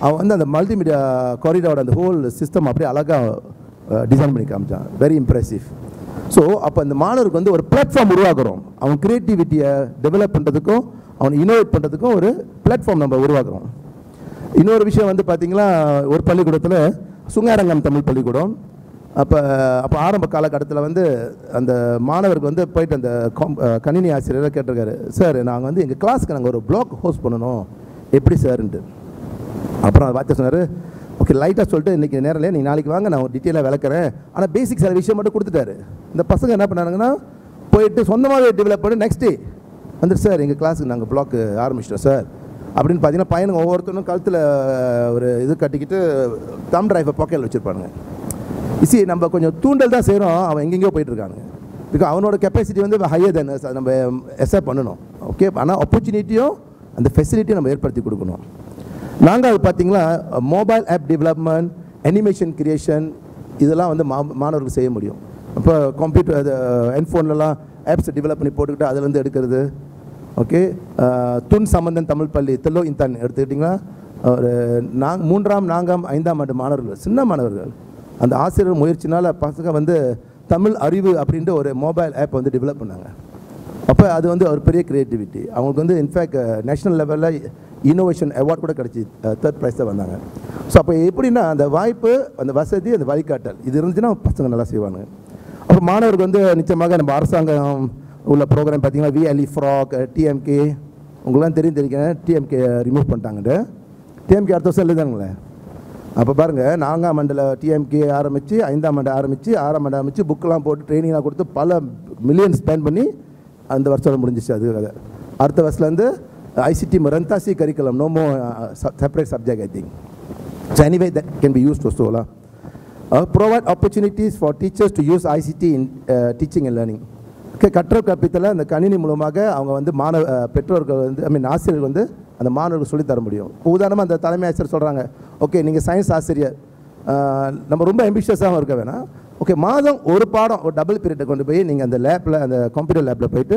அவன் வந்து அந்த மல்டிமீடியா காரிடாரோட அந்த ஹோல் சிஸ்டம் அப்படியே அழகாக டிசைன் பண்ணி காமிச்சான் வெரி இம்ப்ரெசிவ் ஸோ அப்போ அந்த மாணவருக்கு வந்து ஒரு பிளாட்ஃபார்ம் உருவாக்குறோம் அவன் க்ரியேட்டிவிட்டியை டெவலப் பண்ணுறதுக்கும் அவனை இனோவேட் பண்ணுறதுக்கும் ஒரு பிளாட்ஃபார்ம் நம்ம உருவாக்குறோம் இன்னொரு விஷயம் வந்து பார்த்தீங்கன்னா ஒரு பள்ளிக்கூடத்தில் சுங்காரங்கம் தமிழ் பள்ளிக்கூடம் அப்போ அப்போ ஆரம்ப காலகட்டத்தில் வந்து அந்த மாணவருக்கு வந்து போயிட்டு அந்த com- அஹ் கணினி ஆசிரியரை கேட்டிருக்காரு சார் நாங்கள் வந்து எங்கள் கிளாஸ்க்கு நாங்கள் ஒரு பிளாக் ஹோஸ்ட் பண்ணணும் எப்படி சார்ன்ட்டு அப்புறம் அந்த வார்த்தை சொன்னார் ஓகே லைட்டாக சொல்லிட்டு இன்றைக்கி நேரில் நீ நாளைக்கு வாங்க நான் டீட்டெயிலாக விளக்குறேன் ஆனால் பேசிக் சில விஷயம் மட்டும் கொடுத்துட்டாரு இந்த பசங்க என்ன பண்ணாங்கன்னா போயிட்டு சொந்தமாகவே டெவலப் பண்ணி நெக்ஸ்ட் டே வந்துட்டு சார் எங்கள் கிளாஸுக்கு நாங்கள் பிளாக் ஆரம்பிச்சிட்டோம் சார் அப்படின்னு பார்த்தீங்கன்னா பையனுங்க ஒவ்வொருத்தரும் கழுத்தில் ஒரு இது கட்டிக்கிட்டு தம் டிரைவை பாக்கெட்டில் வச்சுருப்பானுங்க இசி நம்ம கொஞ்சம் தூண்டல் தான் செய்கிறோம் அவன் எங்கெங்கேயோ போயிட்டு இருக்காங்க பிகாஸ் அவனோட கெப்பாசிட்டி வந்து ஹையர் தென் நம்ம எஸ்ஆர் பண்ணணும் ஓகே ஆனால் ஆப்பர்ச்சுனிட்டியும் அந்த ஃபெசிலிட்டியும் நம்ம ஏற்படுத்தி கொடுக்கணும் நாங்கள் பார்த்தீங்களா mobile app development animation creation இதெல்லாம் வந்து மா மாணவர்கள் செய்ய முடியும் இப்போ கம்ப்யூட்டர் அது ஹெட்ஃபோன்லலாம் ஆப்ஸ் டெவலப் பண்ணி போட்டுக்கிட்டு அதுலேருந்து எடுக்கிறது ஓகே துன் சம்பந்தன் தமிழ் பள்ளி தெல்லோ இந்தான் எடுத்துக்கிட்டிங்கன்னா ஒரு நாங் மூன்றாம் நான்காம் ஐந்தாம் ஆண்டு மாணவர்கள் சின்ன மாணவர்கள் அந்த ஆசிரியர் முயற்சினால் பசங்க வந்து தமிழ் அறிவு அப்படின்ற ஒரு மொபைல் ஆப் வந்து டெவலப் பண்ணாங்க அப்போ அது வந்து ஒரு பெரிய கிரியேட்டிவிட்டி அவங்களுக்கு வந்து இன்ஃபேக்ட் நேஷனல் லெவலில் இன்னோவேஷன் அவார்ட் கூட கிடச்சி தேர்ட் ப்ரைஸ் தான் வந்தாங்க ஸோ அப்போ எப்படின்னா அந்த வாய்ப்பு அந்த வசதி அந்த வழிகாட்டல் இது இருந்துச்சுன்னா பசங்க நல்லா செய்வாங்க அப்புறம் மாணவருக்கு வந்து நிச்சயமாக நம்ம அரசாங்கம் உள்ள ப்ரோக்ராம் பார்த்தீங்கன்னா விஎல்இ ஃப்ராக் டிஎம்கே உங்களுக்குலாம் தெரியும் தெரியும் டிஎம்கே ரிமூவ் பண்ணிட்டாங்கட்டு டிஎம்கே அடுத்த வருஷம் எழுதாங்களே அப்போ பாருங்கள் நான்காம் ஆண்டில் டிஎம்கே ஆரம்பித்து ஐந்தாம் ஆண்டு ஆரம்பித்து ஆறாம் ஆண்டு ஆரம்பித்து புக்கெலாம் போட்டு ட்ரைனிங்லாம் கொடுத்து பல மில்லியன் ஸ்பெண்ட் பண்ணி அந்த வருஷம் முடிஞ்சிச்சு அது கதை அடுத்த வருஷத்துலேருந்து ஐசிடி ரந்தாசி curriculum no more separate subject I think so anyway that can be use to சோலா provide opportunities for teachers to use ICT in teaching and learning okay கற்றல் கற்பித்தலை அந்த கணினி மூலமாக அவங்க வந்து மாணவ அஹ், பெற்றோர்கள் வந்து ஐ மீன் ஆசிரியர்கள் வந்து அந்த மாணவர்களுக்கு சொல்லித் தர முடியும் உதாரணமாக அந்த தலைமை ஆசிரியர் சொல்கிறாங்க ஓகே நீங்கள் சயின்ஸ் ஆசிரியர் அஹ், நம்ம ரொம்ப ambitious-ஆவும் இருக்க வேணாம் ஓகே மாதம் ஒரு பாடம் ஒரு டபுள் பீரியட்டை கொண்டு போய் நீங்கள் அந்த லேப்பில் அந்த கம்ப்யூட்டர் லேப்பில் போயிட்டு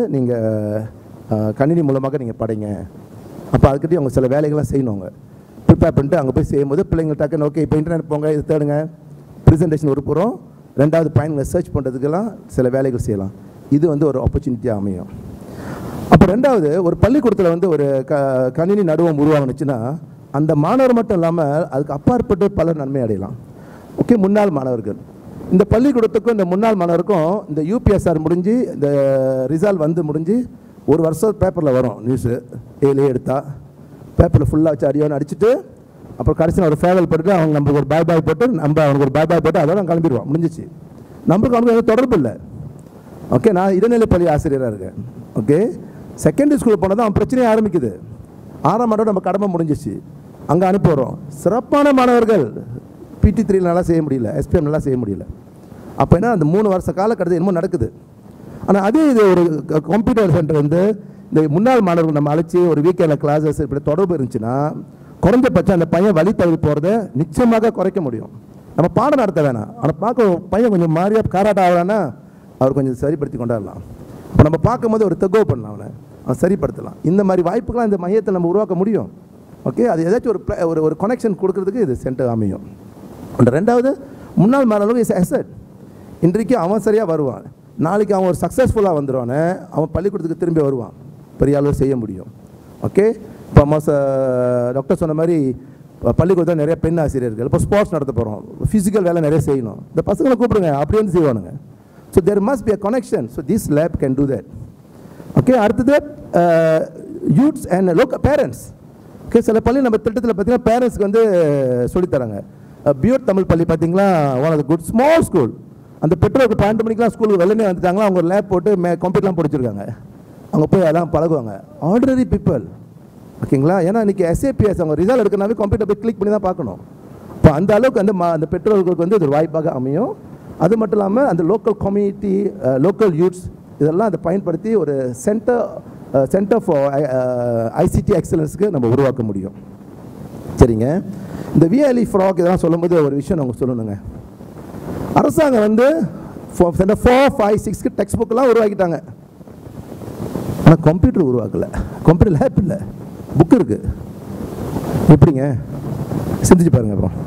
நீங்கள் கணினி மூலமாக நீங்கள் படிங்க அப்போ அதுக்கிட்டே அவங்க சில வேலைகள்லாம் செய்யணும் அவங்க ப்ரிப்பேர் பண்ணிட்டு அங்கே போய் செய்யும்போது பிள்ளைங்க டக்குன்னு ஓகே இப்போ இன்டர்நெட் போங்க இது தேடுங்க ப்ரெசன்டேஷன் ஒரு புறம் ரெண்டாவது பயன்களை சர்ச் பண்ணுறதுக்கெல்லாம் சில வேலைகள் செய்யலாம் இது வந்து ஒரு ஆப்பர்ச்சுனிட்டியாக அமையும் அப்போ ரெண்டாவது ஒரு பள்ளிக்கூடத்தில் வந்து ஒரு க கணினி நடுவம் உருவாகுனுச்சுன்னா அந்த மாணவர் மட்டும் இல்லாமல் அதுக்கு அப்பாற்பட்டு பல நன்மை அடையலாம் ஓகே முன்னாள் மாணவர்கள் இந்த பள்ளிக்கூடத்துக்கும் இந்த முன்னாள் மாணவருக்கும் இந்த யூபிஎஸ்ஆர் முடிஞ்சு இந்த ரிசல்ட் வந்து முடிஞ்சு ஒரு வருஷம் பேப்பரில் வரும் நியூஸு ஏழே எடுத்தா பேப்பரில் ஃபுல்லாக வச்சு அடியோன்னு அடிச்சுட்டு அப்புறம் கடைசியில் ஒரு ஃபேவல் போட்டுட்டு அவங்க நம்மளுக்கு ஒரு பாய் பாய் போட்டு நம்ம அவனுக்கு ஒரு பாய் பாய் போட்டு அதோட கிளம்பிடுவோம் முடிஞ்சிச்சு நம்மளுக்கு அவனுக்கு எதுவும் தொடர்பு இல்லை ஓகே நான் இடைநிலை பள்ளி ஆசிரியராக இருக்கேன் ஓகே செகண்டரி ஸ்கூல் போனால் தான் அவன் பிரச்சனையே ஆரம்பிக்குது ஆறாம் ஆண்டோட நம்ம கடமை முடிஞ்சிச்சு அங்கே அனுப்புகிறோம் சிறப்பான மாணவர்கள் பிடி த்ரீல நல்லா செய்ய முடியல எஸ்பிஎம் நல்லா செய்ய முடியல அப்போ என்ன அந்த மூணு வருஷ காலக்கட்டத்தில் என்னமோ நடக்குது ஆனால் அதே இது ஒரு கம்ப்யூட்டர் சென்டர் வந்து இந்த முன்னாள் மாணவர்கள் நம்ம அழைச்சி ஒரு வீக்கெண்டில் கிளாஸஸ் இப்படி தொடர்பு இருந்துச்சுன்னா குறைஞ்சபட்சம் அந்த பையன் வழி தவறி போகிறத நிச்சயமாக குறைக்க முடியும் நம்ம பாடம் நடத்த வேணாம் ஆனால் பார்க்க ஒரு பையன் கொஞ்சம் மாறியாக காராட்ட ஆகலான்னா அவர் கொஞ்சம் சரிப்படுத்தி கொண்டாடலாம் இப்போ நம்ம பார்க்கும்போது ஒரு தெகோ பண்ணலாம் அவனை அவன் சரிப்படுத்தலாம் இந்த மாதிரி வாய்ப்புகள்லாம் இந்த மையத்தில் நம்ம உருவாக்க முடியும் ஓகே அது ஏதாச்சும் ஒரு pla- ஒரு ஒரு கனெக்ஷன் கொடுக்கறதுக்கு இது சென்டர் அமையும் அண்ட் ரெண்டாவது முன்னாள் மாணவர்கள் இஸ் அசட் இன்றைக்கு அவன் சரியாக வருவான் நாளைக்கு அவன் ஒரு சக்ஸஸ்ஃபுல்லாக வந்துடுவானே அவன் பள்ளிக்கூடத்துக்கு திரும்பி வருவான் பெரிய அளவு செய்ய முடியும் ஓகே இப்போ மோச டாக்டர் சொன்ன மாதிரி ப- பள்ளிக்கூடத்தில் நிறைய பெண் ஆசிரியர்கள் இப்போ ஸ்போர்ட்ஸ் நடத்த போகிறோம் ஃபிசிக்கல் வேலை நிறைய செய்யணும் இந்த பசங்களை கூப்பிடுங்க அப்படி வந்து செய்வானுங்க so there must be a connection so this lab can do that okay அடுத்தது youths and local parents okay சில பள்ளி நம்ம திட்டத்தில் பார்த்தீங்கன்னா பேரண்ட்ஸ்க்கு வந்து சொல்லித் தராங்க பியூட் தமிழ் பள்ளி பார்த்தீங்களா one of good small school அந்த பெற்றோருக்கு பன்னெண்டு மணிக்கெலாம் ஸ்கூலுக்கு வெள்ளனே வந்துட்டாங்களா அவங்க லேப் போட்டு மே கம்ப்யூட்டர்லாம் படிச்சிருக்காங்க அவங்க போய் அதெல்லாம் பழகுவாங்க ஆர்டினரி பீப்புள் ஓகேங்களா ஏன்னா இன்றைக்கி எஸ்ஏபிஎஸ் அவங்க ரிசல்ட் எடுக்கனாவே கம்ப்யூட்டர் போய் கிளிக் பண்ணி தான் பார்க்கணும் இப்போ அந்த அளவுக்கு வந்து மா அந்த பெற்றோர்களுக்கு வந்து இது ஒரு வாய்ப்பாக அமையும் அது மட்டும் இல்லாமல் அந்த லோக்கல் கம்யூனிட்டி லோக்கல் யூத்ஸ் இதெல்லாம் அதை பயன்படுத்தி ஒரு சென்டர் சென்டர் ஃபார் ஐசிடி எக்ஸலன்ஸ்க்கு நம்ம உருவாக்க முடியும் சரிங்க இந்த விஎல்இ ஃப்ராக் இதெல்லாம் சொல்லும்போது ஒரு விஷயம் நாங்கள் சொல்லணுங்க அரசாங்கம் வந்து ஃபோர் ஃபைவ் சிக்ஸ்க்கு டெக்ஸ்ட் புக்கெல்லாம் உருவாக்கிட்டாங்க ஆனால் கம்ப்யூட்டர் உருவாக்கலை கம்ப்யூட்டர் லேப் இல்லை புக் இருக்குது எப்படிங்க சிந்திச்சு பாருங்க அப்புறம்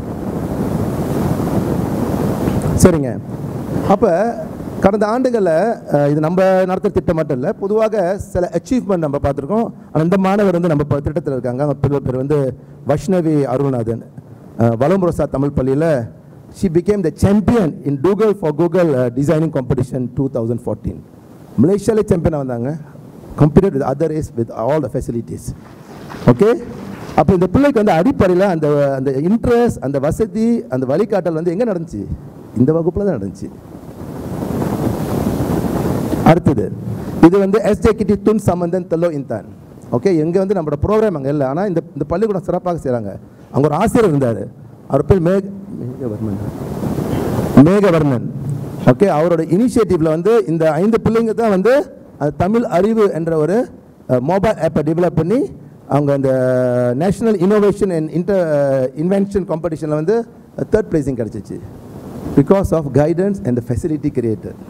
சரிங்க அப்போ கடந்த ஆண்டுகளில் அஹ், இது நம்ம நடத்துகிற திட்டம் மட்டும் இல்லை பொதுவாக சில அச்சீவ்மெண்ட் நம்ம பார்த்துருக்கோம் ஆனா இந்த மாணவர் வந்து நம்ம ப- திட்டத்தில் இருக்காங்க அவங்க பேர் பேர் வந்து வைஷ்ணவி அருள்நாதன் அஹ், வலம்புரசா தமிழ் பள்ளியில் she became the champion in Google for Google designing competition two thousand fourteen மலேசியாலே சாம்பியனாக வந்தாங்க competed with other is with all the facilities okay அப்போ இந்த பிள்ளைக்கு வந்து அடிப்படையில் அந்த அந்த இன்ட்ரெஸ்ட் அந்த வசதி அந்த வழிகாட்டல் வந்து எங்கே நடந்துச்சு இந்த வகுப்பில் தான் நடந்துச்சு அடுத்தது இது வந்து எஸ்ஜேகிடி துன் சம்பந்தன் தெல்லோ இன்தான் ஓகே எங்கே வந்து நம்மளோட ப்ரோக்ராம் அங்கே இல்லை ஆனால் இந்த இந்த பள்ளிக்கூடம் சிறப்பாக செய்கிறாங்க அங்கே ஒரு ஆசிரியர் இருந்தார் அவர் பேர் மேக் மேகவர்மன் மேகவர்மன் ஓகே அவரோட இனிஷியேட்டிவ்ல வந்து இந்த ஐந்து பிள்ளைங்க தான் வந்து அந்த தமிழ் அறிவு என்ற ஒரு மொபைல் ஆப்பை டெவலப் பண்ணி அவங்க அந்த national innovation and inter invention காம்படிஷனில் வந்து தேர்ட் பிளேஸிங் கிடச்சிச்சு because of guidance and facility created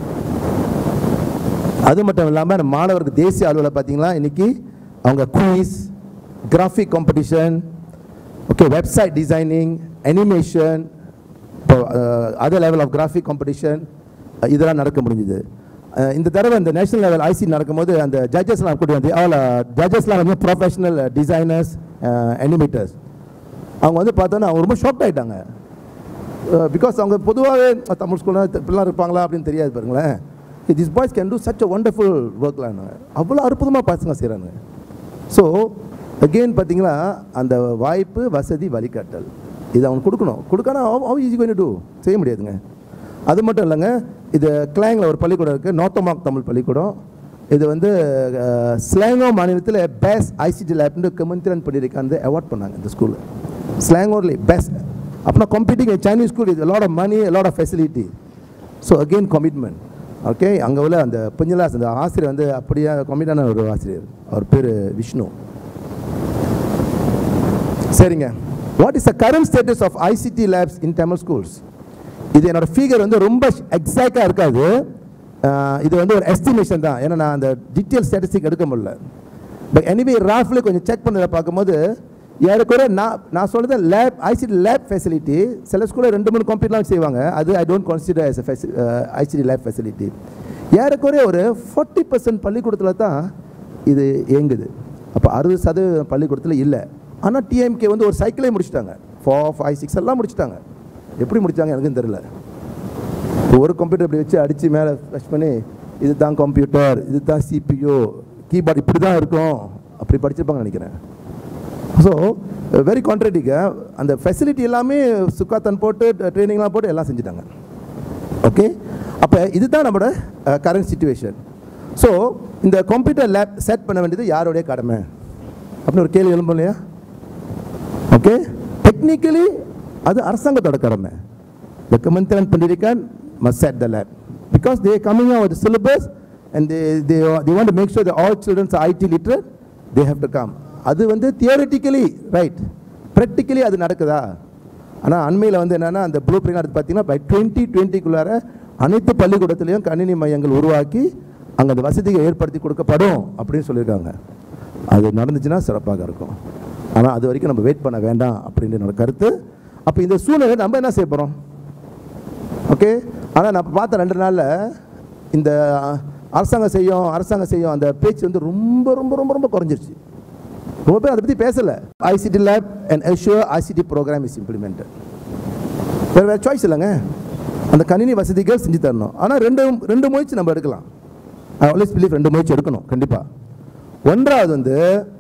அது மட்டும் இல்லாமல் நம்ம மாணவருக்கு தேசிய அளவில் பார்த்தீங்களா இன்னைக்கு அவங்க quiz graphic competition okay website designing animation இப்போ other level of graphic competition இதெல்லாம் நடக்க முடிஞ்சுது அஹ் இந்த தடவை இந்த நேஷனல் லெவல் ஐசி நடக்கும்போது அந்த ஜட்ஜஸ்லாம் கூட்டி வந்து அவளை ஜட்ஜஸ்லாம் வந்து ப்ரொஃபஷனல் டிசைனர்ஸ் அனிமேட்டர்ஸ் அவங்க வந்து பார்த்தோன்னா அவங்க ரொம்ப ஷாக் ஆகிட்டாங்க பிகாஸ் அவங்க பொதுவாகவே தமிழ் ஸ்கூலில் இப்படிலாம் இருப்பாங்களா அப்படின்னு தெரியாது பாருங்களேன் this boys can do such a wonderful ஒர்க்லாம் அவ்வளோ அற்புதமாக பசங்க செய்கிறாங்க ஸோ அகெயின் பார்த்தீங்களா அந்த வாய்ப்பு வசதி வழிகாட்டல் இது அவங்க கொடுக்கணும் கொடுக்கணும் அவ ஈஸி பண்ணி டூ செய்ய முடியாதுங்க அது மட்டும் இல்லைங்க இது கிளாங்கில் ஒரு பள்ளிக்கூடம் இருக்குது நோத்தமாக் தமிழ் பள்ளிக்கூடம் இது வந்து ஸ்லாங்கோ மாநிலத்தில் பெஸ்ட் ஐசிடி லேப்னு கமந்திரன் பண்ணியிருக்காந்து அவார்ட் பண்ணாங்க இந்த ஸ்கூலில் ஸ்லாங்கோர்லி பெஸ்ட் அப்படின்னா கம்பீட்டிங் சைனீஸ் ஸ்கூல் இது lot of money lot of facility so again commitment okay அங்கே உள்ள அந்த பிஞ்சலாஸ் அந்த ஆசிரியர் வந்து அப்படியே கமிட்டான ஒரு ஆசிரியர் அவர் பேர் விஷ்ணு சரிங்க what is the current status of ICT labs in Tamil schools இது என்னோட ஃபிகர் வந்து ரொம்ப எக்ஸாக்டாக இருக்காது அஹ் இது வந்து ஒரு எஸ்டிமேஷன் தான் ஏன்னா நான் அந்த டீட்டெயில் ஸ்டாட்டிஸ்டிக் எடுக்க முடியல பட் எனிவே ராஃப்ல கொஞ்சம் செக் பண்ணதை பார்க்கும்போது ஏறக்குறைய நான் நான் சொல்றது லேப் ஐசிடி லேப் ஃபெசிலிட்டி சில ஸ்கூலில் ரெண்டு மூணு கம்ப்யூட்டர்லாம் செய்வாங்க அது I don't consider as a ICT lab facility ஏறக்குறைய ஒரு ஃபார்ட்டி பர்சன்ட் பள்ளிக்கூடத்தில் தான் இது இயங்குது அப்போ அறுபது சதவீதம் பள்ளிக்கூடத்தில் இல்லை ஆனால் டிஎம்கே வந்து ஒரு சைக்கிளே முடிச்சிட்டாங்க ஃபோர் ஃபைவ் சிக்ஸ் எல்லாம் முடிச்சிட்டாங்க எப்படி முடிச்சாங்க எனக்கும் தெரியல ஒரு கம்ப்யூட்டர் இப்படி வச்சு அடித்து மேலே ப்ரெஷ் பண்ணி இது தான் கம்ப்யூட்டர் இது தான் சிபியூ கீபோர்டு இப்படி தான் இருக்கும் அப்படி படிச்சிருப்பாங்க நினைக்கிறேன் ஸோ வெரி கான்ட்ரடிக்க அந்த ஃபெசிலிட்டி எல்லாமே சுக்காத்தன் போட்டு ட்ரைனிங்லாம் போட்டு எல்லாம் செஞ்சுட்டாங்க ஓகே அப்போ இதுதான் நம்மளோட கரண்ட் சுச்சுவேஷன் ஸோ இந்த கம்ப்யூட்டர் லேப் செட் பண்ண வேண்டியது யாருடைய கடமை அப்படின்னு ஒரு கேள்வி எழும்பும் இல்லையா ஓகே டெக்னிக்கலி அது அரசாங்கத்தோட கடமை த கமந்திரன் பண்டிரிக்கான் must set the lab because they are coming out with the syllabus and they, they, they want to make sure that all children are IT literate they have to come அது வந்து theoretically right practically அது நடக்குதா ஆனால் அண்மையில் வந்து என்னென்னா அந்த blue print எடுத்து பார்த்தீங்கன்னா பை டுவெண்ட்டி டுவெண்ட்டிக்குள்ளார அனைத்து பள்ளிக்கூடத்துலேயும் கணினி மையங்கள் உருவாக்கி அங்கே அந்த வசதிகள் ஏற்படுத்தி கொடுக்கப்படும் அப்படின்னு சொல்லியிருக்காங்க அது நடந்துச்சுன்னா சிறப்பாக இருக்கும் ஆனால் அது வரைக்கும் நம்ம வெயிட் பண்ண வேண்டாம் அப்படின்ற என்னோட கருத்து அப்போ இந்த சூழ்நிலை நம்ம என்ன செய்ய போகிறோம் ஓகே ஆனால் நான் பார்த்த ரெண்டு நாளில் இந்த அரசாங்கம் செய்யும் அரசாங்கம் செய்யும் அந்த பேச்சு வந்து ரொம்ப ரொம்ப ரொம்ப ரொம்ப குறைஞ்சிருச்சு ரொம்ப பேர் அதை பற்றி பேசலை ICT lab and ensure ICT program is implemented வேறு வேறு சாய்ஸ் இல்லைங்க அந்த கணினி வசதிகள் செஞ்சு தரணும் ஆனால் ரெண்டு ரெண்டு முயற்சி நம்ம எடுக்கலாம் ஐ ஆல்வேஸ் பிலீவ் ரெண்டு முயற்சி எடுக்கணும் கண்டிப்பாக ஒன்றாவது வந்து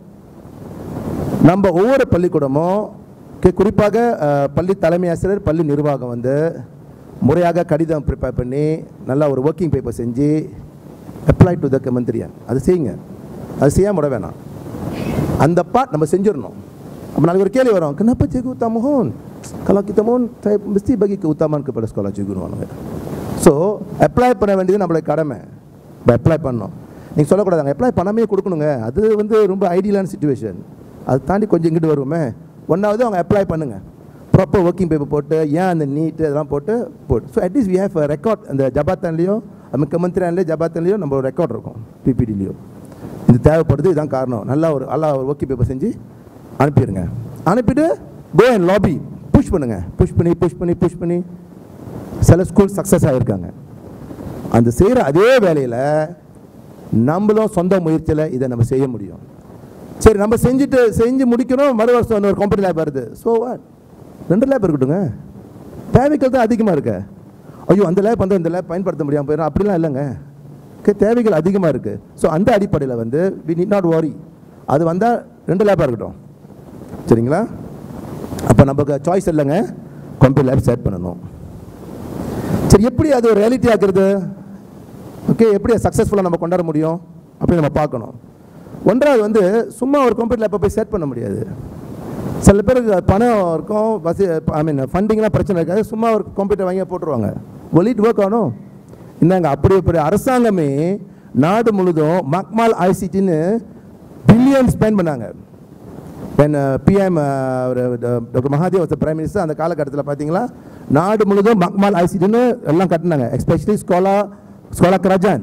நம்ம ஒவ்வொரு பள்ளிக்கூடமும் கே- குறிப்பாக அஹ், பள்ளி தலைமை ஆசிரியர் பள்ளி நிர்வாகம் வந்து முறையாக கடிதம் ப்ரிப்பேர் பண்ணி நல்லா ஒரு ஒர்க்கிங் பேப்பர் செஞ்சு அப்ளை டு த கமந்திரியன் அது செய்யுங்க அது செய்யாம விட வேணாம் அந்த பார்ட் நம்ம செஞ்சிடணும் அப்போ நாளைக்கு ஒரு கேள்வி வரும் kenapa cikgu tak mohon kalau kita mohon saya mesti bagi keutamaan kepada sekolah cikgu so apply பண்ண வேண்டியது நம்மளுடைய கடமை இப்போ அப்ளை பண்ணோம் நீங்கள் சொல்லக்கூடாது அப்ளை பண்ணாமே கொடுக்கணுங்க அது வந்து ரொம்ப ஐடியலான சுச்சுவேஷன் அது தாண்டி கொஞ்சம் இங்கிட்டு வருவோமே ஒன்றாவது அவங்க அப்ளை பண்ணுங்க ப்ராப்பர் ஒர்க்கிங் பேப்பர் போட்டு ஏன் அந்த நீட்டு இதெல்லாம் போட்டு போட்டு so at least we have record அந்த ஜபாத்தான்லேயோ முக்கியமந்திரியான்லேயோ ஜபாத்தான்லேயோ நம்ம ஒரு ரெக்கார்ட் இருக்கும் பிபிடிலேயோ இது தேவைப்படுது இதுதான் காரணம் நல்லா ஒரு நல்லா ஒரு ஒர்க்கிங் பேப்பர் செஞ்சு அனுப்பிடுங்க அனுப்பிட்டு கோ அண்ட் லாபி புஷ் பண்ணுங்க புஷ் பண்ணி புஷ் பண்ணி புஷ் பண்ணி சில ஸ்கூல் சக்ஸஸ் ஆகியிருக்காங்க அந்த செய்கிற அதே வேலையில் நம்மளும் சொந்த முயற்சியில் இதை நம்ம செய்ய முடியும் சரி நம்ம செஞ்சுட்டு செஞ்சு முடிக்கணும் மறு வருஷம் இன்னொரு கம்பெனி லேப் வருது ஸோ வாட் ரெண்டு லேப் இருக்கட்டுங்க தேவைகள் தான் அதிகமாக இருக்கு ஐயோ அந்த லேப் வந்து இந்த லேப் பயன்படுத்த முடியாமல் போயிடும் அப்படிலாம் இல்லைங்க ஓகே தேவைகள் அதிகமாக இருக்குது ஸோ அந்த அடிப்படையில் வந்து வி நீட் நாட் worry அது வந்தால் ரெண்டு லேப்பாக இருக்கட்டும் சரிங்களா அப்போ நமக்கு சாய்ஸ் இல்லைங்க கம்ப்யூட்டர் லேப் செட் பண்ணணும் சரி எப்படி அது ஒரு ரியாலிட்டி ஆக்குறது ஓகே எப்படி சக்ஸஸ்ஃபுல்லாக நம்ம கொண்டாட முடியும் அப்படின்னு நம்ம பார்க்கணும் ஒன்றாவது வந்து சும்மா ஒரு கம்ப்யூட்டர் லேப்பை போய் செட் பண்ண முடியாது சில பேருக்கு பணம் இருக்கும் வசதி ஐ மீன் ஃபண்டிங்லாம் பிரச்சனை இருக்காது சும்மா ஒரு கம்ப்யூட்டர் வாங்கி போட்டுருவாங்க ஒலிட் ஒர்க் ஆகணும் இந்தாங்க அப்படி இப்படி அரசாங்கமே நாடு முழுதும் மக்மால் ஐசிடின்னு பில்லியன் ஸ்பெண்ட் பண்ணாங்க when பிஎம் டாக்டர் மகாதேவ் வாஸ் பிரைம் மினிஸ்டர் அந்த காலகட்டத்தில் பார்த்தீங்களா நாடு முழுதும் மக்மால் ஐசிடின்னு எல்லாம் கட்டினாங்க எஸ்பெஷலி ஸ்கோலா ஸ்கோலா கிராஜான்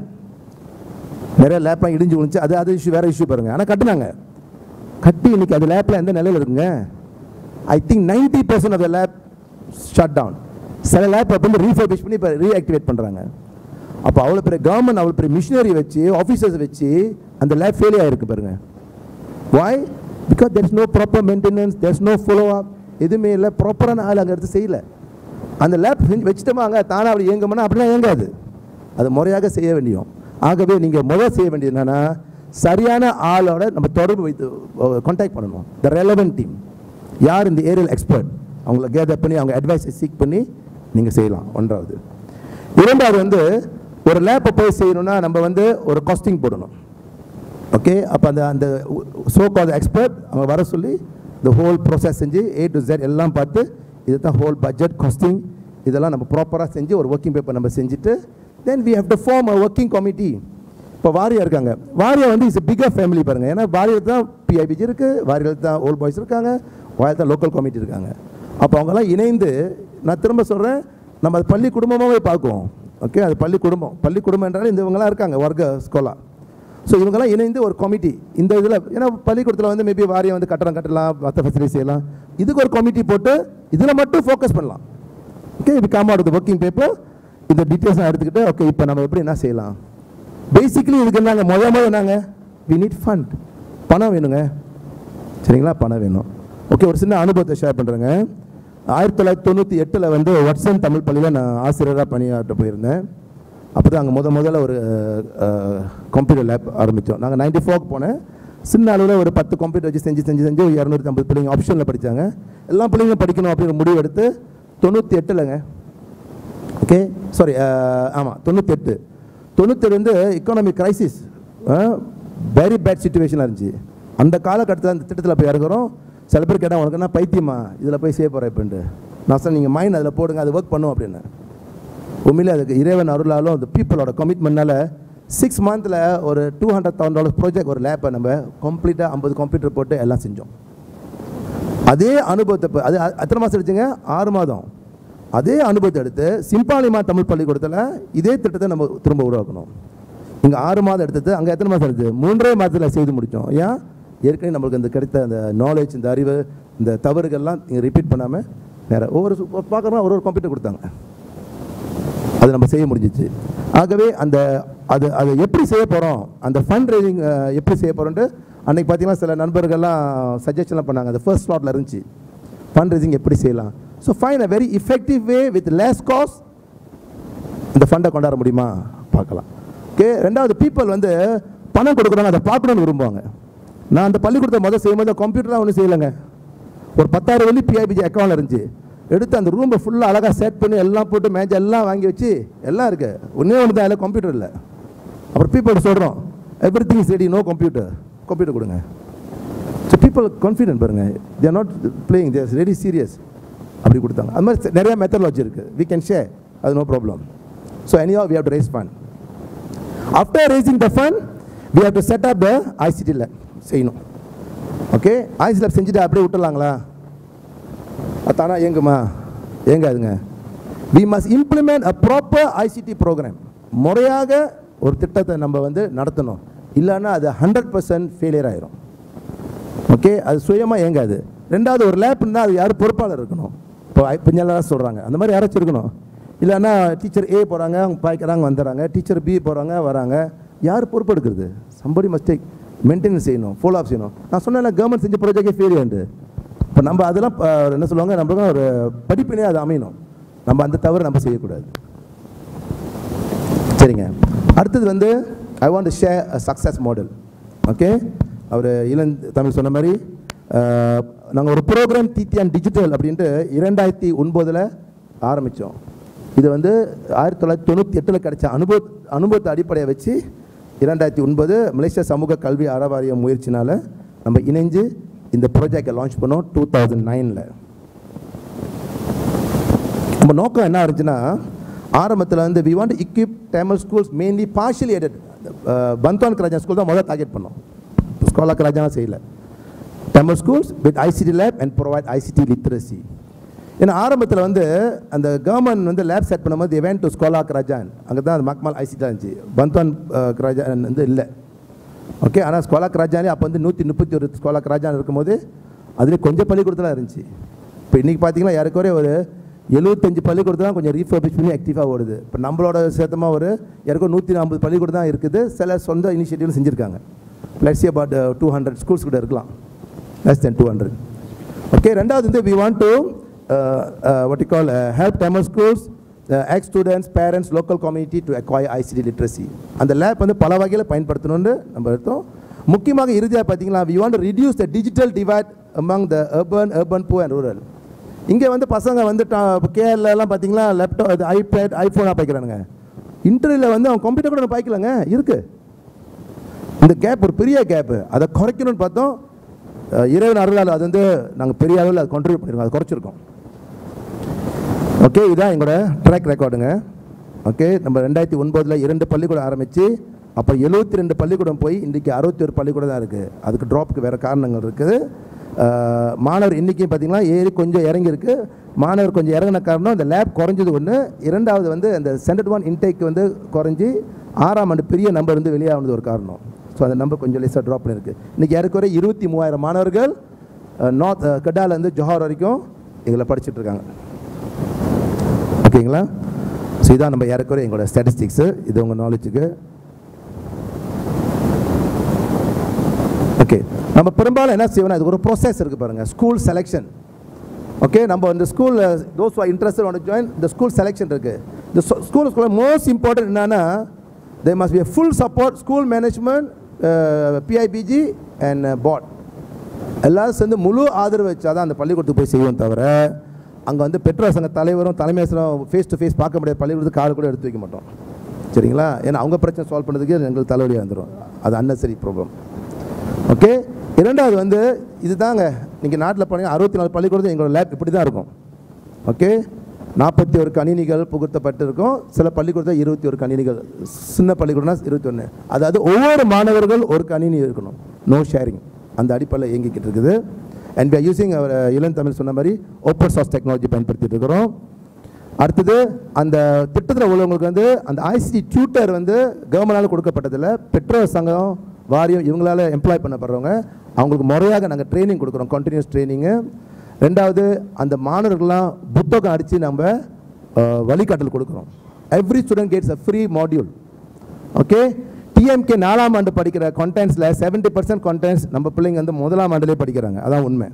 நிறைய லேப்லாம் இடிஞ்சு விழுந்துச்சு அது அது இஷ்யூ வேறு இஷ்யூ பாருங்க ஆனால் கட்டினாங்க கட்டி இன்னைக்கு அது லேப்பில் எந்த நிலையில் இருக்குங்க I think ninety percent of the lab shut down சில லேப் வந்து ரீஃபர்பிஷ் பண்ணி இப்போ ரீஆக்டிவேட் பண்ணுறாங்க அப்போ அவ்வளோ பெரிய கவர்மெண்ட் அவ்வளோ பெரிய மிஷினரி வச்சு ஆஃபீஸர்ஸ் வச்சு அந்த லேப் ஃபெயிலியர் ஆயிருக்கு பாருங்க why because there is no proper maintenance there is no follow up எதுவுமே இல்லை ப்ராப்பரான ஆள் அங்கே எடுத்து செய்யல அந்த லேப் செஞ்சு வச்சுட்டோமா அங்கே தானே அப்படி இயங்குமானா அப்படிலாம் இயங்காது அது முறையாக செய்ய வேண்டியும் ஆகவே நீங்கள் முதல் செய்ய வேண்டியது என்னன்னா சரியான ஆளோட நம்ம தொடர்பு வைத்து கான்டாக்ட் பண்ணணும் த ரெலவென்ட் டீம் யார் இந்த ஏரியல் எக்ஸ்பர்ட் அவங்கள கேதர் பண்ணி அவங்க அட்வைஸை சீக் பண்ணி நீங்கள் செய்யலாம் ஒன்றாவது இரண்டாவது வந்து ஒரு லேப்பை போய் செய்யணும்னா நம்ம வந்து ஒரு காஸ்டிங் போடணும் ஓகே அப்போ அந்த அந்த சோ கால் எக்ஸ்பர்ட் அவங்க வர சொல்லி இந்த ஹோல் ப்ராசஸ் செஞ்சு ஏ டு Z எல்லாம் பார்த்து இது தான் ஹோல் பட்ஜெட் காஸ்டிங் இதெல்லாம் நம்ம ப்ராப்பராக செஞ்சு ஒரு ஒர்க்கிங் பேப்பர் நம்ம செஞ்சுட்டு then we have to form a working committee இப்போ வாரியா இருக்காங்க வாரியா வந்து இஸ் பிகர் ஃபேமிலி பாருங்கள் ஏன்னா வாரியர் தான் பிஐபிஜி இருக்குது வாரியர் தான் ஓல்ட் பாய்ஸ் இருக்காங்க வாரியர் தான் லோக்கல் கமிட்டி இருக்காங்க அப்போ அவங்கெல்லாம் இணைந்து நான் திரும்ப சொல்கிறேன் நம்ம அது பள்ளி குடும்பமாகவே பார்க்குவோம் ஓகே அது பள்ளி குடும்பம் பள்ளி குடும்பம் என்றாலும் இந்த இவங்கெல்லாம் இருக்காங்க வர்க்க ஸ்கோலா ஸோ இவங்கெல்லாம் இணைந்து ஒரு கமிட்டி இந்த இதில் ஏன்னா பள்ளிக்கூடத்தில் வந்து மேபி வாரியம் வந்து கட்டடம் கட்டலாம் மற்ற ஃபெசிலிட்டி செய்யலாம் இதுக்கு ஒரு கமிட்டி போட்டு இதில் மட்டும் ஃபோக்கஸ் பண்ணலாம் ஓகே இது கம் அவுட் ஒர்க்கிங் பேப்பர் இந்த டீட்டெயில்ஸ் எடுத்துக்கிட்டு ஓகே இப்போ நம்ம எப்படி என்ன செய்யலாம் பேசிக்கலி இதுக்கு என்னங்க முத முத என்னங்க வி நீட் ஃபண்ட் பணம் வேணுங்க சரிங்களா பணம் வேணும் ஓகே ஒரு சின்ன அனுபவத்தை ஷேர் பண்ணுறேங்க ஆயிரத்தி தொள்ளாயிரத்தி தொண்ணூற்றி எட்டில் வந்து வட்சன் தமிழ் பள்ளியில் நான் ஆசிரியராக பணியாற்ற போயிருந்தேன் அப்போ தான் அங்கே முத முதல்ல ஒரு கம்ப்யூட்டர் லேப் ஆரம்பித்தோம் நாங்கள் நைன்டி ஃபோர்க்கு போனேன் சின்ன அளவில் ஒரு பத்து கம்ப்யூட்டர் வச்சு செஞ்சு செஞ்சு செஞ்சு ஒரு இரநூத்தி ஐம்பது பிள்ளைங்க ஆப்ஷனில் படித்தாங்க எல்லா பிள்ளைங்களும் படிக்கணும் அப்படின்னு முடிவு எடுத்து தொண்ணூற்றி எட்டுலங்க ஓகே சாரி ஆமாம் தொண்ணூத்தெட்டு தொண்ணூத்தெட்டு வந்து எக்கானமிக் கிரைசிஸ் வெரி பேட் சுச்சுவேஷனாக இருந்துச்சு அந்த காலகட்டத்தில் அந்த திட்டத்தில் போய் இறங்குறோம் சில பேர் கேட்டால் உனக்கு என்ன பைத்தியமா இதில் போய் செய்ய போகிறேன் அப்படின்ட்டு நான் சொன்னேன் நீங்கள் மைண்ட் அதில் போடுங்க அது ஒர்க் பண்ணும் அப்படின்னு உண்மையிலே அதுக்கு இறைவன் அருளாலும் அந்த பீப்புளோட கமிட்மெண்ட்னால சிக்ஸ் மந்தில் ஒரு two hundred thousand dollars project ஒரு லேப்பை நம்ம கம்ப்ளீட்டாக ஐம்பது கம்ப்யூட்டர் போட்டு எல்லாம் செஞ்சோம் அதே அனுபவத்தை இப்ப- அது அ- எத்தனை மாதம் எடுத்துங்க ஆறு மாதம் அதே அனுபவத்தை எடுத்து சிம்பாலிமா தமிழ் பள்ளிக்கூடத்தில் இதே திட்டத்தை நம்ம திரும்ப உருவாக்கணும் இங்கே ஆறு மாதம் எடுத்தது அங்கே எத்தனை மாதம் எடுத்து மூன்றே மாதத்தில் செய்து முடித்தோம் ஏன் ஏற்கனவே நம்மளுக்கு இந்த கிடைத்த அந்த நாலேஜ் இந்த அறிவு இந்த தவறுகள்லாம் இங்கே ரிப்பீட் பண்ணாமல் நேரம் ஒவ்வொரு பார்க்குறோம் ஒரு ஒரு கம்ப்யூட்டர் கொடுத்தாங்க அது நம்ம செய்ய முடிஞ்சிச்சு ஆகவே அந்த அது அதை எப்படி செய்ய போகிறோம் அந்த ஃபண்ட் ரைசிங் எப்படி செய்ய போகிறோன்ட்டு அன்னைக்கு பார்த்தீங்கன்னா சில நண்பர்கள்லாம் சஜஷன்லாம் பண்ணாங்க அந்த ஃபர்ஸ்ட் ஸ்லாட்டில் இருந்துச்சு ஃபண்ட் ரைசிங் எப்படி செய்யலாம் so fine a very effective way with less cost இந்த ஃபண்டை கொண்டாட முடியுமா பார்க்கலாம் ஓகே ரெண்டாவது பீப்புள் வந்து பணம் கொடுக்குறாங்க அதை பார்க்கணும்னு விரும்புவாங்க நான் அந்த பள்ளிக்கூடத்தை முதல் செய்யும்போது கம்ப்யூட்டர்லாம் ஒன்றும் செய்யலைங்க ஒரு பத்தாயிரம் வெள்ளி பிஐபிஜி அக்கௌண்ட் இருந்துச்சு எடுத்து அந்த ரூமை ஃபுல்லாக அழகாக செட் பண்ணி எல்லாம் போட்டு மேட்ச் எல்லாம் வாங்கி வச்சு எல்லாம் இருக்கு ஒன்றே ஒன்று தான் இல்லை கம்ப்யூட்டர் இல்லை அப்புறம் பீப்புள் சொல்கிறோம் everything is ready no computer computer கொடுங்க ஸோ பீப்புள் கான்ஃபிடென்ட் பாருங்க they're not playing they're very serious அப்படி கொடுத்தாங்க அது மாதிரி நிறைய மெத்தடாலஜி இருக்குது வி கேன் ஷேர் அது no problem so any we have to raise fund after raising the fund we have to set up the ICT lab செய்யணும் okay IC lab செஞ்சுட்டு அப்படியே விட்டுலாங்களா அது தானா இயங்குமா இயங்காதுங்க we must implement a proper ICT program முறையாக ஒரு திட்டத்தை நம்ம வந்து நடத்தணும் இல்லைன்னா அது ஹண்ட்ரட் பர்சன்ட் ஃபெயிலியர் ஆயிரும் ஓகே அது சுயமாக இயங்காது ரெண்டாவது ஒரு லேப்னா அது யார் பொறுப்பாளர் இருக்கணும் இப்போ பின்னெல்லாம் சொல்கிறாங்க அந்த மாதிரி யாராச்சும் இருக்கணும் இல்லைன்னா டீச்சர் ஏ போகிறாங்க அவங்க பாய்க்கிறாங்க வந்துடுறாங்க டீச்சர் பி போகிறாங்க வராங்க யார் பொறுப்பெடுக்கிறது சம்படி மஸ்டேக் மெயின்டெனன்ஸ் செய்யணும் ஃபாலோ அப் செய்யணும் நான் சொன்னேன் கவர்மெண்ட் செஞ்ச ப்ராஜெக்டே ஃபெயிலியர் இப்போ நம்ம அதெல்லாம் அஹ், என்ன சொல்லுவாங்க நம்மளுக்கு ஒரு படிப்பினே அது அமையணும் நம்ம அந்த தவறு நம்ம செய்யக்கூடாது சரிங்க அடுத்தது வந்து I want share a success model okay our Ilam Tamil சொன்ன மாதிரி நாங்கள் ஒரு ப்ரோக்ராம் டிடிஎன் டிஜிட்டல் அப்படின்ட்டு இரண்டாயிரத்தி ஒன்பதில் ஆரம்பித்தோம் இது வந்து ஆயிரத்தி தொள்ளாயிரத்தி தொண்ணூற்றி எட்டில் கிடைச்ச அனுபவ அனுபவத்தை அடிப்படையை வச்சு இரண்டாயிரத்தி ஒன்பது மலேசியா சமூக கல்வி அறவாரிய முயற்சினால் நம்ம இணைஞ்சு இந்த ப்ராஜெக்டை லான்ச் பண்ணோம் டூ தௌசண்ட் நைனில் நம்ம நோக்கம் என்ன இருந்துச்சுன்னா ஆரம்பத்தில் வந்து we want equip Tamil schools mainly partially aided பந்த்வான் கராஜா ஸ்கூல் தான் முதல்ல டார்கெட் பண்ணோம் ஸ்கோலா கராஜா செய்யல Tamil schools with ICT lab and provide ICT literacy ஏன்னா ஆரம்பத்தில் வந்து அந்த கவர்மெண்ட் வந்து லேப் செட் பண்ணும்போது event டு ஸ்கோலா கராஜான் அங்கே தான் அந்த மக்மால் ஐசிடி இருந்துச்சு பந்த்வான் கராஜான் வந்து இல்லை ஓகே ஆனால் ஸ்கோலா கராஜானே அப்போ வந்து நூற்றி முப்பத்தி ஒரு ஸ்கோலா கராஜான் இருக்கும்போது அதுலேயே கொஞ்சம் பள்ளிக்கூடத்தில் இருந்துச்சு இப்போ இன்றைக்கி பார்த்தீங்கன்னா யாருக்குறைய ஒரு எழுபத்தஞ்சு பள்ளிக்கூடத்தில் தான் கொஞ்சம் ரீஃபர்பிஷ் பண்ணி ஆக்டிவாக ஓடுது இப்போ நம்மளோட சேர்த்தமாக ஒரு யாருக்கும் நூற்றி ஐம்பது பள்ளிக்கூடம் தான் இருக்குது சில சொந்த இனிஷியேட்டிவ் செஞ்சுருக்காங்க let's about two hundred schools கூட இருக்கலாம் less then two hundred okay ரெண்டாவது வந்து we want to what you call help Tamil schools ex students parents local community to acquire ICT literacy அந்த லேப் வந்து பல வகையில் பயன்படுத்தணும்னு நம்ம எடுத்தோம் முக்கியமாக இறுதியாக பார்த்தீங்கன்னா we want reduce the digital divide among the urban urban poor and rural இங்கே வந்து பசங்க வந்து கேரளாலாம் பார்த்தீங்களா லேப்டாப் இது ஐபேட் ஐஃபோனாக பாய்க்கிறானுங்க இன்டர்வியூவில் வந்து அவன் கம்ப்யூட்டர் கூட பாய்க்கலங்க இருக்குது இந்த கேப் ஒரு பெரிய கேப்பு அதை குறைக்கணும்னு பார்த்தோம் அஹ் இறைவன் அருளால் அது வந்து நாங்கள் பெரிய அளவில் அதை contribute பண்ணியிருக்கோம் அதை குறைச்சிருக்கோம் ஓகே இதான் எங்களோட ட்ராக் ரெக்கார்டுங்க ஓகே நம்ம ரெண்டாயிரத்தி ஒன்பதில் இரண்டு பள்ளிக்கூடம் ஆரம்பித்து அப்போ எழுபத்தி ரெண்டு பள்ளிக்கூடம் போய் இன்றைக்கி அறுபத்தி ஒரு பள்ளிக்கூடம் தான் இருக்குது அதுக்கு ட்ராப்புக்கு வேறு காரணங்கள் இருக்குது அஹ் மாணவர் எண்ணிக்கையும் பார்த்தீங்கன்னா ஏறி கொஞ்சம் இறங்கியிருக்கு மாணவர் கொஞ்சம் இறங்கின காரணம் இந்த லேப் குறைஞ்சது ஒன்று இரண்டாவது வந்து அந்த சென்டட் ஒன் இன்டேக் வந்து குறைஞ்சி ஆறாம் ஆண்டு பெரிய நம்பர் வந்து வெளியானது ஒரு காரணம் ஸோ அந்த நம்பர் கொஞ்சம் லேசாக ட்ராப் பண்ணியிருக்கு இன்றைக்கி ஏறக்குறைய இருபத்தி மூவாயிரம் மாணவர்கள் நார்த் கடாலேருந்து ஜோஹர் வரைக்கும் இதில் படிச்சுட்டு இருக்காங்க ஓகேங்களா ஸோ இதான் நம்ம ஏறக்குறைய எங்களோட ஸ்டாட்டிஸ்டிக்ஸு இது உங்கள் நாலேஜுக்கு ஓகே நம்ம பெரும்பாலும் என்ன செய்வோம்னா இது ஒரு ப்ரோசஸ் இருக்குது பாருங்கள் ஸ்கூல் செலெக்ஷன் ஓகே நம்ம இந்த school those are interested one join இந்த ஸ்கூல் செலெக்ஷன் இருக்குது இந்த ஸ்கூல் ஸ்கூல் மோஸ்ட் இம்பார்ட்டன்ட் என்னன்னா they must be full support school management PIBG and board எல்லாரும் சேர்ந்து முழு ஆதரவு வச்சா தான் அந்த பள்ளிக்கூடத்துக்கு போய் செய்வோம் தவிர அங்கே வந்து பெற்றோர் சங்க தலைவரும் தலைமை ஆசிரியரும் ஃபேஸ் டு ஃபேஸ் பார்க்க முடியாத பள்ளிக்கூடத்துக்கு கால் கூட எடுத்து வைக்க மாட்டோம் சரிங்களா ஏன்னா அவங்க பிரச்சனை சால்வ் பண்ணுறதுக்கு எங்களுக்கு தலைவலியாக வந்துடும் அது அன்னசரி ப்ராப்ளம் ஓகே இரண்டாவது வந்து இதுதாங்க நீங்கள் நாட்டில் போனீங்க அறுபத்தி நாலு பள்ளிக்கூடத்தில் எங்களோட லேப் இப்படி தான் இருக்கும் ஓகே நாற்பத்தி ஒரு கணினிகள் புகுத்தப்பட்டு இருக்கும் சில பள்ளிக்கூடத்தில் இருபத்தி ஒரு கணினிகள் சின்ன பள்ளிக்கூடம்னா இருபத்தி ஒன்று அதாவது ஒவ்வொரு மாணவர்கள் ஒரு கணினி இருக்கணும் நோ ஷேரிங் அந்த அடிப்படையில் இயங்கிக்கிட்டு இருக்குது and we are using our Ilam Tamil சொன்ன மாதிரி ஓப்பன் சோர்ஸ் டெக்னாலஜி பயன்படுத்திட்டு இருக்கிறோம் அடுத்தது அந்த திட்டத்தில் உள்ளவங்களுக்கு வந்து அந்த ஐசிடி டியூட்டர் வந்து கவர்மெண்டால் கொடுக்கப்பட்டதில்ல பெற்றோர் சங்கம் வாரியம் இவங்களால எம்ப்ளாய் பண்ணப்படுறவங்க அவங்களுக்கு முறையாக நாங்கள் ட்ரைனிங் கொடுக்குறோம் கண்டினியூஸ் ட்ரைனிங்கு ரெண்டாவது அந்த மாணவர்கள்லாம் புத்தகம் அடித்து நம்ம அஹ், வழிகாட்டல் கொடுக்குறோம் every student gets a free module okay டிஎம்கே நாலாம் ஆண்டு படிக்கிற கண்டென்ட்ஸில் செவன்ட்டி பர்சன்ட் கண்டென்ட்ஸ் நம்ம பிள்ளைங்க வந்து முதலாம் ஆண்டுலேயே படிக்கிறாங்க அதான் உண்மை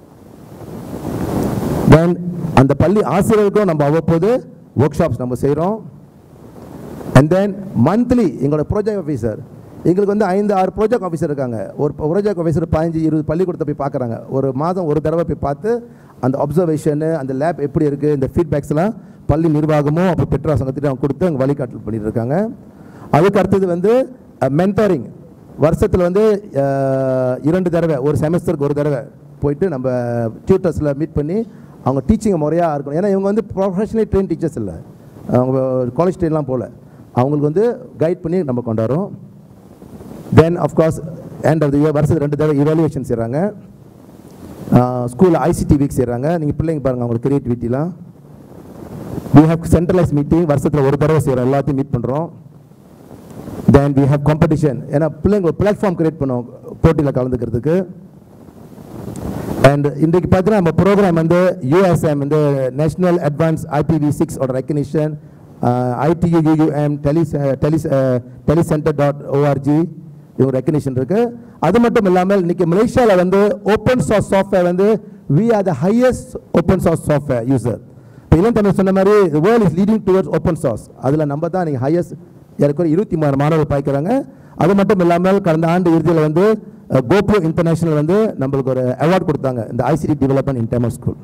தென் அந்த பள்ளி ஆசிரியருக்கும் நம்ம அவ்வப்போது ஒர்க் ஷாப்ஸ் நம்ம செய்கிறோம் அண்ட் தென் மந்த்லி எங்களோட ப்ராஜெக்ட் ஆஃபீஸர் எங்களுக்கு வந்து ஐந்து ஆறு ப்ராஜெக்ட் ஆஃபீஸர் இருக்காங்க ஒரு ப்ராஜெக்ட் ஆஃபீஸர் பதினஞ்சு இருபது பள்ளிக்கூடத்தை போய் பார்க்குறாங்க ஒரு மாதம் ஒரு தடவை போய் பார்த்து அந்த அப்சர்வேஷனு அந்த லேப் எப்படி இருக்குது இந்த ஃபீட்பேக்ஸ்லாம் பள்ளி நிர்வாகமும் அப்புறம் பெற்றோர் சங்கத்திட்ட அவங்க கொடுத்து அங்கே வழிகாட்டல் பண்ணிட்டு இருக்காங்க அதுக்கு அடுத்தது வந்து மென்டாரிங் வருஷத்தில் வந்து அஹ், இரண்டு தடவை ஒரு செமஸ்டருக்கு ஒரு தடவை போயிட்டு நம்ம டியூட்டர்ஸில் மீட் பண்ணி அவங்க டீச்சிங் முறையாக இருக்கணும் ஏன்னா இவங்க வந்து ப்ரொஃபஷனலி ட்ரெயின் டீச்சர்ஸ் இல்லை அவங்க காலேஜ் ட்ரெயின்லாம் போகல அவங்களுக்கு வந்து கைட் பண்ணி நம்ம கொண்டாடுறோம் then of course end of the year வருஷத்துக்கு ரெண்டு தடவை இவாலுவேஷன் செய்கிறாங்க ஸ்கூலில் ஐசிடி வீக் செய்கிறாங்க நீங்கள் பிள்ளைங்க பாருங்கள் அவங்களுக்கு கிரியேட்டிவிட்டிலாம் வி ஹேவ் சென்ட்ரலைஸ் மீட்டிங் வருஷத்தில் ஒரு தடவை செய்கிறோம் எல்லாத்தையும் மீட் பண்ணுறோம் தென் வி ஹேவ் காம்படிஷன் ஏன்னா பிள்ளைங்க ஒரு பிளாட்ஃபார்ம் கிரியேட் பண்ணோம் போட்டியில் கலந்துக்கிறதுக்கு அண்ட் இன்றைக்கு பார்த்தீங்கன்னா நம்ம ப்ரோக்ராம் வந்து யூஎஸ்எம் வந்து நேஷனல் அட்வான்ஸ் ஐபிவி சிக்ஸ் ஓட ரெக்கக்னிஷன் ஐடியூயூஎம் tele tele telecentre dot org இவங்க ரெக்கக்னிஷன் இருக்கு அது மட்டும் இல்லாமல் இன்னைக்கு மலேசியாவில் வந்து ஓப்பன் சோர்ஸ் சாஃப்ட்வேர் வந்து we are the highest open source software user இப்போ இளம் தமிழ் சொன்ன மாதிரி world is leading towards open source அதில் நம்ம தான் நீங்கள் ஹையஸ்ட் ஏறக்குறைய இருபத்தி மூணு மாணவர்கள் பாய்க்கிறாங்க அது மட்டும் இல்லாமல் கடந்த ஆண்டு இறுதியில் வந்து கோப்ரோ இன்டர்நேஷனல் வந்து நம்மளுக்கு ஒரு அவார்ட் கொடுத்தாங்க இந்த ICT development in Tamil school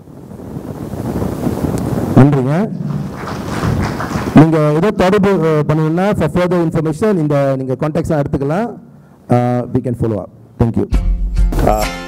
நன்றிங்க நீங்கள் ஏதோ தொடர்பு அஹ், பண்ணணும்னா ஃபார் ஃபர்தர் இன்ஃபர்மேஷன் இந்த நீங்கள் கான்டாக்ட்ஸ்லாம் எடுத்துக்கலாம் we can follow up thank you